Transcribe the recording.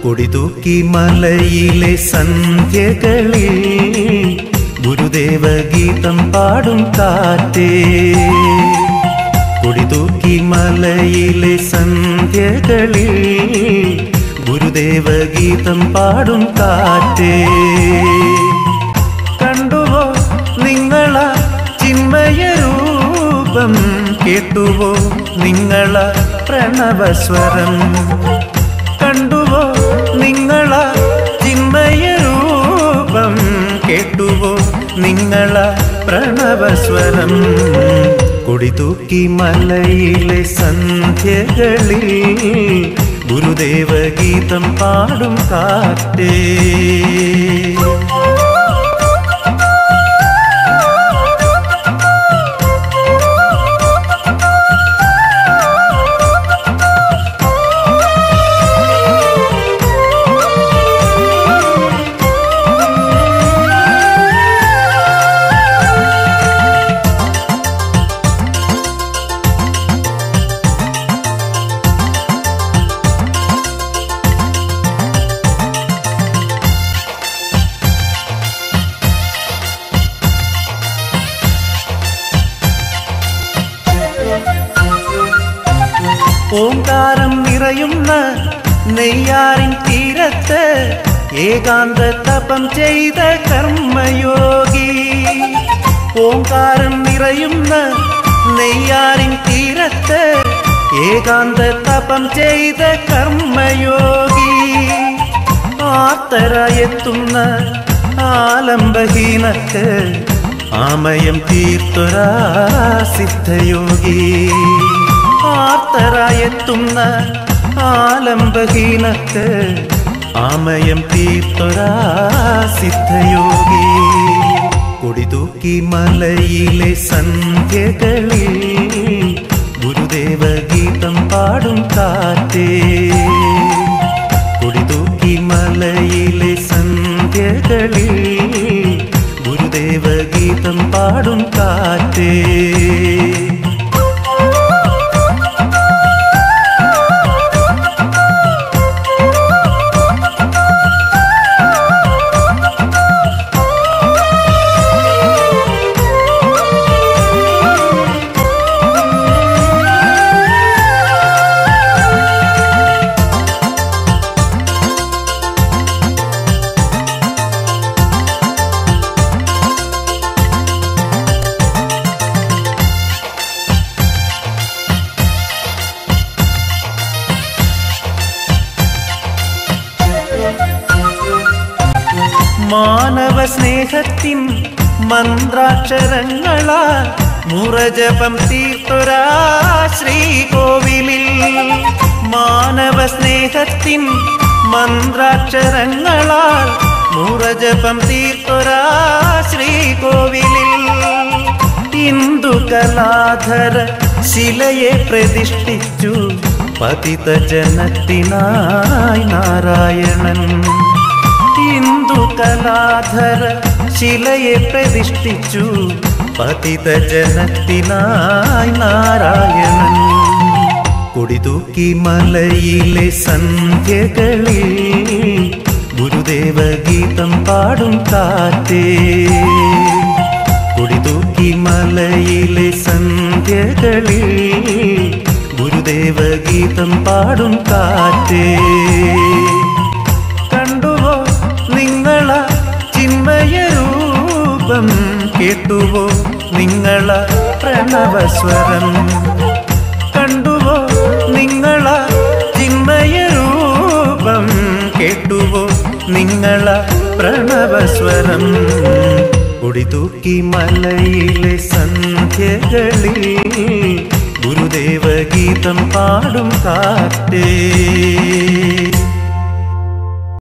കൊടിതൂക്കി മലയിലെ സന്ധ്യകളിൽ ഗുരുദേവ ഗീതം പാടും കാറ്റേ കൊടിതൂക്കി മലയിലെ സന്ധ്യകളിൽ ഗുരുദേവ ഗീതം പാടും കാറ്റേ കണ്ടുവോ നിങ്ങള ചിന്മയ രൂപം കേട്ടുവോ നിങ്ങള പ്രണവസ്വരം കണ്ടുവോ നിങ്ങള ചിന്മയ രൂപം കേട്ടുവോ നിങ്ങള പ്രണവസ്വരം കൊടിതൂക്കി മലയിലെ സന്ധ്യകളിൽ ഗുരുദേവ ഗീതം പാടും കാറ്റേ ഓങ്കാരം നിറയുന്ന നെയ്യാറിൻ തീരത്ത് ഏകാന്ത തപം ചെയ്ത കർമ്മയോഗി ഓങ്കാരം നിറയുന്ന നെയ്യാറിൻ തീരത്ത് ഏകാന്ത തപം ചെയ്ത കർമ്മയോഗി ആത്തരായെത്തുന്ന ആലംബഹീനക്ക് ആമയം തീർത്തൊരാ സിദ്ധയോഗി ആർത്തരായെത്തുന്ന ആലംബഹീനക്ക് ആമയം തീർത്തൊരാ സിദ്ധയോഗി കൊടിതൂക്കി മലയിലെ സന്ധ്യകളിൽ ഗുരുദേവ ഗീതം പാടും കാറ്റേ കൊടിതൂക്കി മലയിലെ സന്ധ്യകളിൽ ഗുരുദേവ ഗീതം പാടും കാറ്റേ മാനവ സ്നേഹത്തിൻ മന്ത്രാക്ഷരങ്ങളാൽ മുറജപം തീർത്തൊരാ ശ്രീകോവിലിൽ മാനവ സ്നേഹത്തിൻ മന്ത്രാക്ഷരങ്ങളാൽ മുറജപം തീർത്തൊരാ ശ്രീകോവിലിൽ ഹിന്ദു കലാധര ശിലയെ പ്രതിഷ്ഠിച്ചു പതിത ജനത്തിനായി നാരായണൻ ഹിന്ദു കലാധര ശിലയെ പ്രതിഷ്ഠിച്ചു പതിത ജനത്തിനായി നാരായണൻ കൊടിതൂക്കി മലയിലെ സന്ധ്യകളിൽ ഗുരുദേവ ഗീതം പാടും കാറ്റേ കൊടിതൂക്കി മലയിലെ സന്ധ്യകളിൽ ഗുരുദേവ ഗീതം പാടും കാറ്റേ കണ്ടുവോ നിങ്ങള ചിന്മയ രൂപം കേട്ടുവോ നിങ്ങള പ്രണവസ്വരം കണ്ടുവോ നിങ്ങള ചിന്മയ രൂപം കേട്ടുവോ നിങ്ങള പ്രണവസ്വരം ഒടിതൂക്കി മലയിലെ സന്ധ്യകളിൽ ഗുരുദേവ ഗീതം പാടും കാറ്റേ